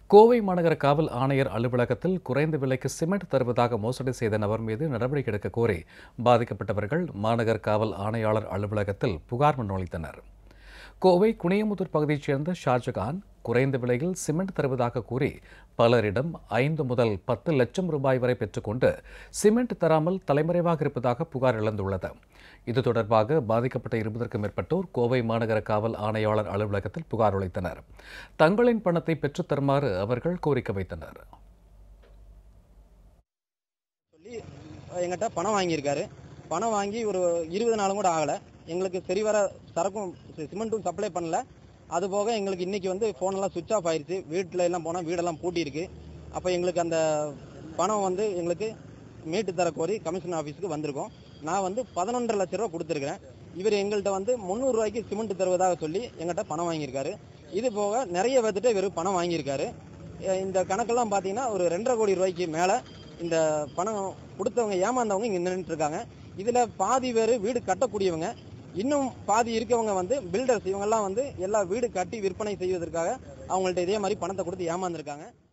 கோவை மாநகர காவல் ஆணையர் அலுவலகத்தில் குறைந்த விலைக்கு சிமெண்ட் தருவதாக மோசடி செய்த நபர் மீது நடவடிக்கை எடுக்க கோரி பாதிக்கப்பட்டவர்கள் மாநகர் காவல் ஆணையாளர் அலுவலகத்தில் புகார் மனு அளித்தனர் கோவை குனியமுத்தூர் பகுதியைச் சேர்ந்த ஷாஜகான் குறைந்த விலையில் சிமெண்ட் தருவதாக கூறி பலரிடம் ஐந்து முதல் பத்து லட்சம் ரூபாய் வரை பெற்றுக்கொண்டு சிமெண்ட் தராமல் தலைமறைவாக இருப்பதாக புகார் எழுந்துள்ளது இது தொடர்பாக பாதிக்கப்பட்ட இருபதற்கும் மேற்பட்டோர் கோவை மாநகர காவல் ஆணையாளர் அலுவலகத்தில் புகார் அளித்தனர் தங்களின் பணத்தை பெற்றுத் தருமாறு அவர்கள் கோரிக்கை வைத்தனர் சொல்லி எங்கிட்ட பணம் வாங்கியிருக்காரு பணம் வாங்கி ஒரு இருபது நாளும் கூட ஆகலை எங்களுக்கு சரி வர சரக்கும் சி- சிமெண்ட்டும் சப்ளை பண்ணல அது போக எங்களுக்கு இன்னைக்கு வந்து ஃபோனெல்லாம் சுவிட்ச் ஆஃப் ஆயிருச்சு வீட்டில் எல்லாம் போனால் வீடெல்லாம் பூட்டியிருக்கு அப்போ எங்களுக்கு அந்த பணம் வந்து எங்களுக்கு மீட்டு தர கோரி கமிஷன் ஆஃபீஸுக்கு வந்திருக்கோம் நான் வந்து பதினொன்றரை லட்ச ரூபா கொடுத்துருக்கிறேன் இவர் எங்கள்கிட்ட வந்து முந்நூறுரூவாய்க்கு சிமெண்ட் தருவதாக சொல்லி எங்கிட்ட பணம் வாங்கியிருக்காரு இது போக நிறைய பேர்த்திட்ட இவர் பணம் வாங்கியிருக்காரு அஹ் இந்த கணக்கெல்லாம் பார்த்தீங்கன்னா ஒரு ரெண்டரை கோடி ரூபாய்க்கு மேலே இந்த பணம் கொடுத்தவங்க ஏமாந்தவங்க இங்கே நின்றுட்டு இருக்காங்க இதில் பாதி பேர் வீடு கட்டக்கூடியவங்க இன்னும் பாதி இருக்கவங்க வந்து பில்டர்ஸ் இவங்கெல்லாம் வந்து எல்லா வீடு கட்டி விற்பனை செய்வதற்காக அவங்கள்ட்ட இதே மாதிரி பணத்தை கொடுத்து ஏமாந்துருக்காங்க